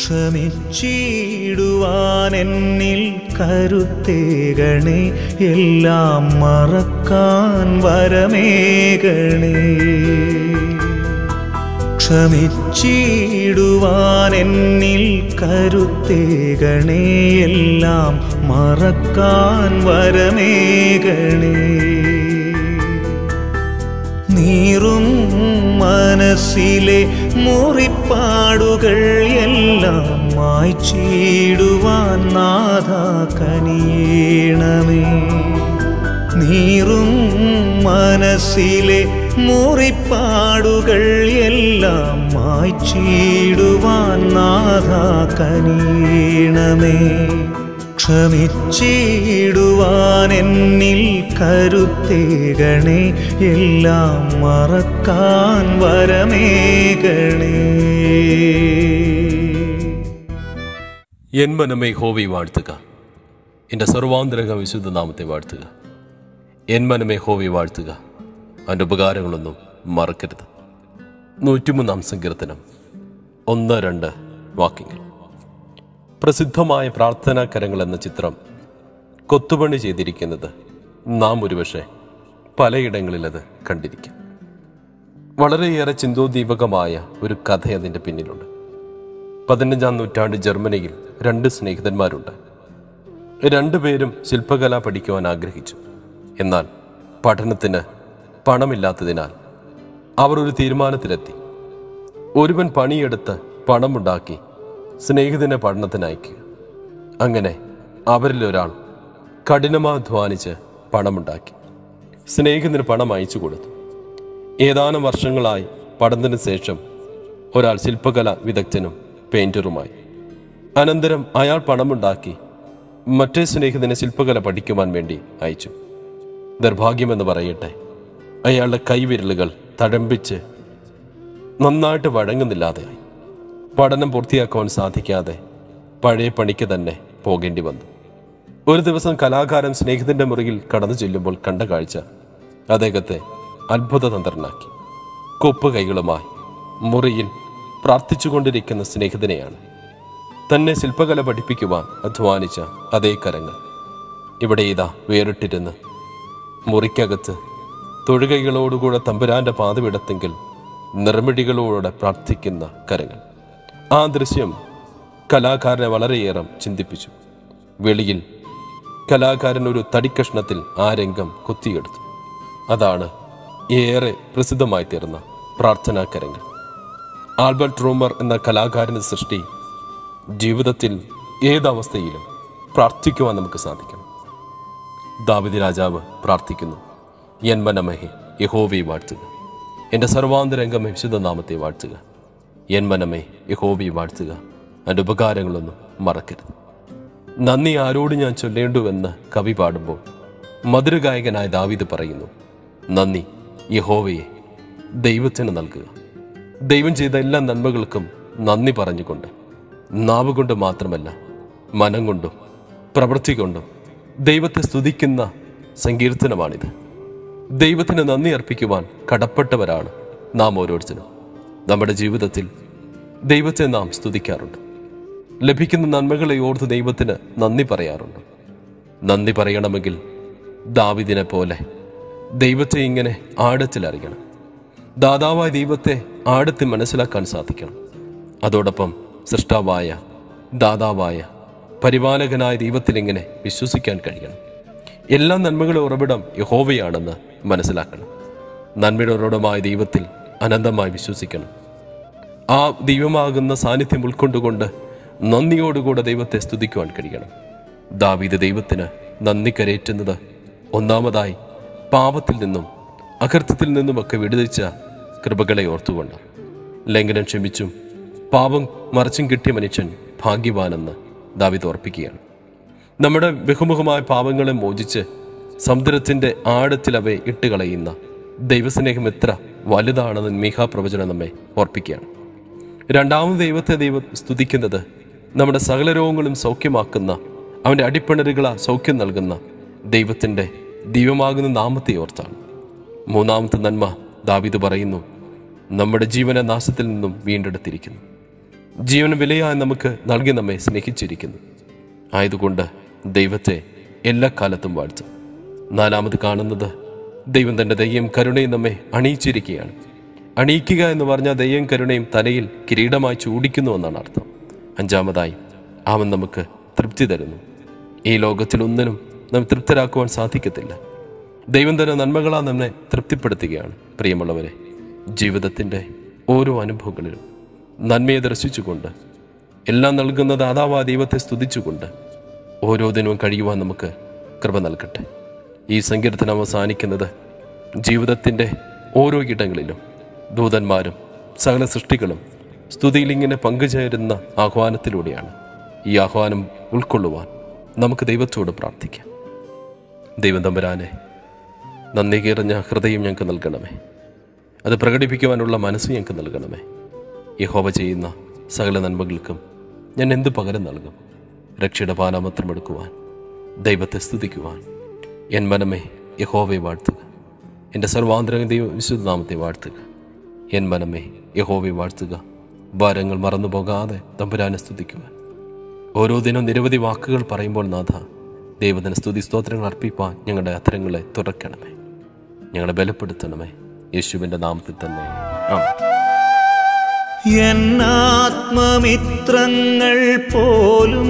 ക്ഷമിച്ചിടുവാൻ എന്നിൽ കരുത്തേകണേ എല്ലാം മറക്കാൻ വരമേകണേ ക്ഷമിച്ചിടുവാൻ എന്നിൽ കരുത്തേകണേ എല്ലാം മറക്കാൻ വരമേകണേ നീറും മനസ്സിലെ മുറിപ്പാടുകൾ എല്ലാം മായ്ച്ചിടുവാൻ നാഥ കനിയണമേ നീറും മനസ്സിലെ മുറിപ്പാടുകൾ എല്ലാം മായ്ച്ചിടുവാൻ നാഥ കനിയണമേ ക്ഷമിച്ചിടുവാൻ എന്നിൽ കരുത്തേകണേ എല്ലാം മറക്കാൻ വരമേകണേ എൻ മനമേ ഹോവി വാഴ്ത്തുക എൻ്റെ സർവാന്തരക വിശുദ്ധ നാമത്തെ വാഴ്ത്തുക എൻ മനമേ ഹോവി വാഴ്ത്തുക അവൻ്റെ ഉപകാരങ്ങളൊന്നും മറക്കരുത് നൂറ്റിമൂന്നാം സങ്കീർത്തനം ഒന്ന് രണ്ട് വാക്യങ്ങൾ പ്രസിദ്ധമായ പ്രാർത്ഥനാ കരങ്ങൾ എന്ന ചിത്രം കൊത്തുപണി ചെയ്തിരിക്കുന്നത് നാം ഒരുപക്ഷെ പലയിടങ്ങളിൽ അത് കണ്ടിരിക്കും വളരെയേറെ ചിന്തോദ്ദീപകമായ ഒരു കഥ അതിൻ്റെ പിന്നിലുണ്ട് പതിനഞ്ചാം നൂറ്റാണ്ട് ജർമ്മനിയിൽ രണ്ട് സ്നേഹിതന്മാരുണ്ട് രണ്ടുപേരും ശില്പകല പഠിക്കുവാൻ ആഗ്രഹിച്ചു എന്നാൽ പഠനത്തിന് പണമില്ലാത്തതിനാൽ അവർ ഒരു തീരുമാനത്തിലെത്തി ഒരുവൻ പണിയെടുത്ത് പണമുണ്ടാക്കി സ്നേഹിതനെ പഠനത്തിന് അയക്കുക അങ്ങനെ അവരിൽ ഒരാൾ കഠിനമാധ്വാനിച്ച് പണമുണ്ടാക്കി സ്നേഹിതന് പണം അയച്ചു കൊടുത്തു ഏതാനും വർഷങ്ങളായി പഠനത്തിന് ശേഷം ഒരാൾ ശില്പകല വിദഗ്ധനും പെയിന്ററുമായി അനന്തരം അയാൾ പണമുണ്ടാക്കി മറ്റേ സ്നേഹിതനെ ശില്പകല പഠിക്കുവാൻ വേണ്ടി അയച്ചു നിർഭാഗ്യമെന്ന് പറയട്ടെ അയാളുടെ കൈവിരലുകൾ തഴമ്പിച്ച് നന്നായിട്ട് വഴങ്ങുന്നില്ലാതെയായി പഠനം പൂർത്തിയാക്കുവാൻ സാധിക്കാതെ പഴയ പണിക്ക് തന്നെ പോകേണ്ടി വന്നു ഒരു ദിവസം കലാകാരൻ സ്നേഹിതന്റെ മുറിയിൽ കടന്നു ചെല്ലുമ്പോൾ കണ്ട കാഴ്ച അദ്ദേഹത്തെ അത്ഭുതതന്ത്രനാക്കി കൊപ്പ് കൈകളുമായി മുറിയിൽ പ്രാർത്ഥിച്ചുകൊണ്ടിരിക്കുന്ന സ്നേഹിതനെയാണ് തന്നെ ശില്പകല പഠിപ്പിക്കുവാൻ അധ്വാനിച്ച അതേ കരങ്ങൾ ഇവിടെ ഇതാ വേറിട്ടിരുന്ന് മുറിക്കകത്ത് തൊഴുകൈകളോടുകൂടെ തമ്പുരാന്റെ പാതവിടത്തെങ്കിൽ നിർമ്മിടികളോടെ പ്രാർത്ഥിക്കുന്ന കരങ്ങൾ ആ ദൃശ്യം കലാകാരനെ വളരെയേറെ ചിന്തിപ്പിച്ചു വെളിയിൽ കലാകാരൻ ഒരു തടിക്കഷ്ണത്തിൽ ആ രംഗം കൊത്തിയെടുത്തു അതാണ് ഏറെ പ്രസിദ്ധമായി തീർന്ന പ്രാർത്ഥനാ കരങ്ങൾ ആൽബർട്ട് റൂമർ എന്ന കലാകാരന്റെ സൃഷ്ടി ജീവിതത്തിൽ ഏതവസ്ഥയിലും പ്രാർത്ഥിക്കുവാൻ നമുക്ക് സാധിക്കണം ദാവിദ് രാജാവ് പ്രാർത്ഥിക്കുന്നു എൻ മനമഹേ യഹോവയെ വാഴ്ത്തുക എൻ്റെ സർവാന്തരംഗമേ വിശുദ്ധനാമത്തെ വാഴ്ത്തുക എൻ മനമേ യഹോവയെ വാഴ്ത്തുക എൻ്റെ ഉപകാരങ്ങളൊന്നും മറക്കരുത് നന്ദി ആരോട് ഞാൻ ചൊല്ലേണ്ടുവെന്ന് കവി പാടുമ്പോൾ മധുരഗായകനായ ദാവീദ് പറയുന്നു നന്ദി യഹോവയെ ദൈവത്തിന് നൽകുക ദൈവം ചെയ്ത എല്ലാ നന്മകൾക്കും നന്ദി പറഞ്ഞുകൊണ്ട് നാവ് കൊണ്ട് മാത്രമല്ല മനം കൊണ്ടും പ്രവൃത്തി കൊണ്ടും ദൈവത്തെ സ്തുതിക്കുന്ന സങ്കീർത്തനമാണിത് ദൈവത്തിന് നന്ദി അർപ്പിക്കുവാൻ കടപ്പെട്ടവരാണ് നാം ഓരോരുത്തരും നമ്മുടെ ജീവിതത്തിൽ ദൈവത്തെ നാം സ്തുതിക്കാറുണ്ട് ലഭിക്കുന്ന നന്മകളെ ഓർത്ത് ദൈവത്തിന് നന്ദി പറയാറുണ്ട് നന്ദി പറയണമെങ്കിൽ ദാവിദിനെ പോലെ ദൈവത്തെ ഇങ്ങനെ ആഴത്തിൽ അറിയണം ദാതാവായ ദൈവത്തെ ആഴത്തിൽ മനസ്സിലാക്കാൻ സാധിക്കണം അതോടൊപ്പം സൃഷ്ടാവായ ദാതാവായ പരിപാലകനായ ദൈവത്തിൽ ഇങ്ങനെ വിശ്വസിക്കാൻ കഴിയണം എല്ലാ നന്മകളുടെ ഉറവിടം യഹോവയാണെന്ന് മനസ്സിലാക്കണം നന്മയുടെ ഉറവിടമായ ദൈവത്തിൽ അനന്തമായി വിശ്വസിക്കണം ആ ദൈവമാകുന്ന സാന്നിധ്യം ഉൾക്കൊണ്ടുകൊണ്ട് നന്ദിയോടുകൂടെ ദൈവത്തെ സ്തുതിക്കുവാൻ കഴിയണം ദാവീദ് ദൈവത്തിന് നന്ദി കരയേറ്റുന്നത് ഒന്നാമതായി പാപത്തിൽ നിന്നും അകൃത്യത്തിൽ നിന്നുമൊക്കെ വിടുതിച്ച കൃപകളെ ഓർത്തുകൊണ്ട് ലംഘനം ക്ഷമിച്ചും പാപം മറച്ചും കിട്ടിയ മനുഷ്യൻ ഭാഗ്യവാനെന്ന് ദാവീദ് ഓർപ്പിക്കുകയാണ് നമ്മുടെ ബഹുമുഖമായ പാപങ്ങളെ മോചിച്ച് സമുദ്രത്തിന്റെ ആഴത്തിൽ അവയെ ഇട്ടുകളയുന്ന ദൈവസ്നേഹം എത്ര വലുതാണെന്ന് മീഹാ പ്രവചനം നമ്മെ ഓർപ്പിക്കുകയാണ് രണ്ടാമത് ദൈവത്തെ ദൈവം സ്തുതിക്കുന്നത് നമ്മുടെ സകല രോഗങ്ങളും സൗഖ്യമാക്കുന്ന അവൻ്റെ അടിപ്പിണരുകള സൗഖ്യം നൽകുന്ന ദൈവത്തിൻ്റെ ദൈവമാകുന്ന നാമത്തെ ഓർത്താണ് മൂന്നാമത്തെ നന്മ ദാവീദ് പറയുന്നു നമ്മുടെ ജീവനെ നാശത്തിൽ നിന്നും വീണ്ടെടുത്തിരിക്കുന്നു ജീവൻ വിലയായി നമുക്ക് നൽകി നമ്മെ സ്നേഹിച്ചിരിക്കുന്നു ആയതുകൊണ്ട് ദൈവത്തെ എല്ലാ കാലത്തും വാഴ്ത്തും നാലാമത് കാണുന്നത് ദൈവം തൻ്റെ ദയ്യം കരുണയും നമ്മെ അണിയിച്ചിരിക്കുകയാണ് അണിയിക്കുക എന്ന് പറഞ്ഞാൽ ദയ്യം കരുണയും തലയിൽ കിരീടമായി ചൂടിക്കുന്നു എന്നാണ് അർത്ഥം അഞ്ചാമതായി അവൻ നമുക്ക് തൃപ്തി തരുന്നു ഈ ലോകത്തിലൊന്നിനും നാം തൃപ്തരാക്കുവാൻ സാധിക്കത്തില്ല ദൈവം തന്നെ നന്മകളാ നമ്മെ തൃപ്തിപ്പെടുത്തുകയാണ് പ്രിയമുള്ളവരെ ജീവിതത്തിൻ്റെ ഓരോ അനുഭവങ്ങളിലും നന്മയെ ദർശിച്ചുകൊണ്ട് എല്ലാം നൽകുന്ന ദാതാവാ ദൈവത്തെ സ്തുതിച്ചുകൊണ്ട് ഓരോ ദിനവും കഴിയുവാൻ നമുക്ക് കൃപ നൽകട്ടെ ഈ സങ്കീർത്തനം അവസാനിക്കുന്നത് ജീവിതത്തിൻ്റെ ഓരോ ഇടങ്ങളിലും ദൂതന്മാരും സകല സൃഷ്ടികളും സ്തുതിയിൽ ഇങ്ങനെ പങ്കുചേരുന്ന ആഹ്വാനത്തിലൂടെയാണ് ഈ ആഹ്വാനം ഉൾക്കൊള്ളുവാൻ നമുക്ക് ദൈവത്തോട് പ്രാർത്ഥിക്കാം ദൈവം തമ്പുരാനെ നന്ദി കീറഞ്ഞ ഹൃദയം ഞങ്ങൾക്ക് നൽകണമേ അത് പ്രകടിപ്പിക്കുവാനുള്ള മനസ്സ് ഞങ്ങൾക്ക് നൽകണമേ യഹോവ ചെയ്യുന്ന സകല നന്മകൾക്കും ഞാൻ എന്ത് പകരം നൽകും രക്ഷയുടെ പാലാമത്രം എടുക്കുവാൻ ദൈവത്തെ സ്തുതിക്കുവാൻ എൻ മനമേ യഹോവയെ വാഴ്ത്തുക എൻ്റെ സർവാന്തര ദൈവ വിശുദ്ധനാമത്തെ വാഴ്ത്തുക എൻ മനമേ യഹോവയെ വാഴ്ത്തുക ഭാരങ്ങൾ മറന്നു പോകാതെ തമ്പുരാനെ സ്തുതിക്കുവാൻ ഓരോ ദിനം നിരവധി വാക്കുകൾ പറയുമ്പോൾ നാഥ ദൈവത്തിന് സ്തുതി സ്തോത്രങ്ങൾ അർപ്പിപ്പാൻ ഞങ്ങളുടെ അത്തരങ്ങളെ തുറക്കണമേ ഞങ്ങളെ ബലപ്പെടുത്തണമേ യേശുവിൻ്റെ നാമത്തിൽ തന്നെ ആമേൻ എന്നാത്മമിത്രങ്ങൾ പോലും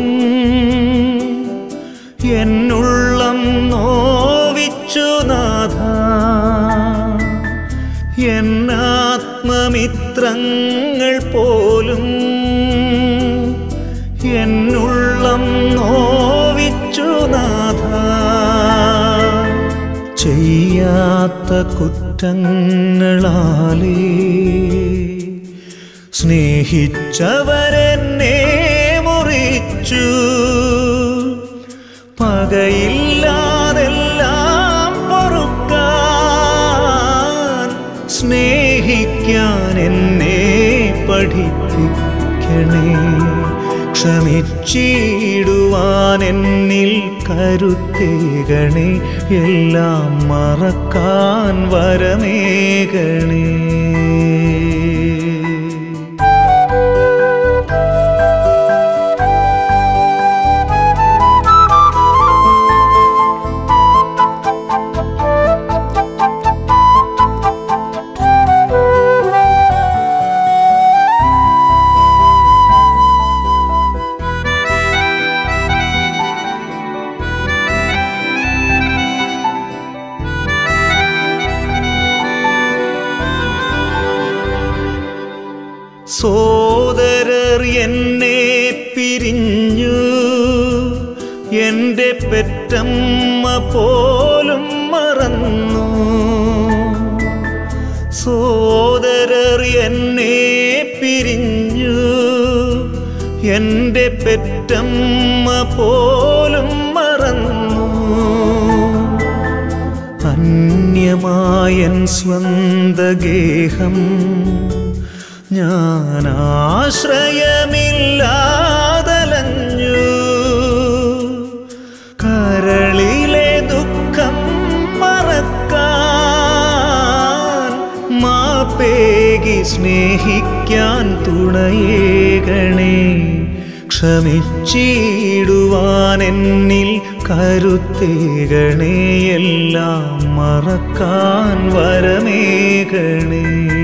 എന്നുള്ളം നോവിച്ചു നാഥ എന്നാത്മമിത്രങ്ങൾ പോലും എന്നുള്ളം നോവിച്ചു നാഥ ചെയ്യാത്ത കുറ്റങ്ങളാലേ സ്നേഹിച്ചവരെന്നെ മുറിച്ചു പകയില്ലാതെല്ലാം പൊറുക്കാൻ സ്നേഹിക്കാൻ എന്നെ പഠിപ്പിക്കണേ ക്ഷമിച്ചിടുവാൻ എന്നിൽ കരുത്തേകണേ എല്ലാം മറക്കാൻ വരമേകണേ സോദരർ എന്നെ പിരിഞ്ഞു എൻ്റെ പെറ്റമ്മ പോലും മറന്നു സോദരർ എന്നെ പിരിഞ്ഞു എൻ്റെ പെറ്റമ്മ പോലും മറന്നു അന്യമായൻ സ്വന്തഗേഹം ഞാൻ ആശ്രയമില്ലാതലഞ്ഞു കരളിലെ ദുഃഖം മറക്കാൻ മാപ്പേകി സ്നേഹിക്കാൻ തുണയേകണേ ക്ഷമിച്ചിടുവാൻ എന്നിൽ കരുത്തേകണേ എല്ലാം മറക്കാൻ വരമേകണേ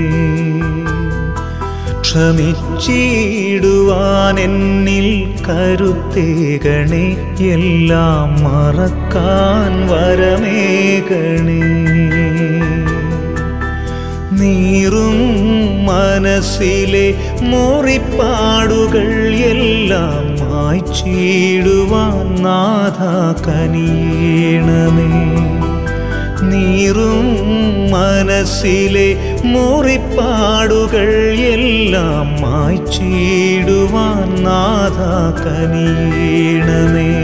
ക്ഷമിച്ചിടുവാൻ എന്നിൽ കരുത്തേകണേ എല്ലാം മറക്കാൻ വരമേകണേ നീറും മനസ്സിലെ മുറിപ്പാടുകൾ എല്ലാം മായ്ച്ചിടുവാൻ നാഥ കനിയണമേ നീറും മനസ്സിലെ മുറിപ്പാടുകൾ എല്ലാം മായ്ച്ചിടുവാൻ നാഥ കനിയണമേ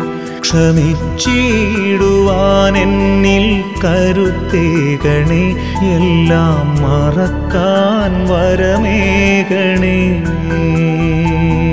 ക്ഷമിച്ചിടുവാൻ എന്നിൽ കരുത്തേകണേ എല്ലാം മറക്കാൻ വരമേകണേ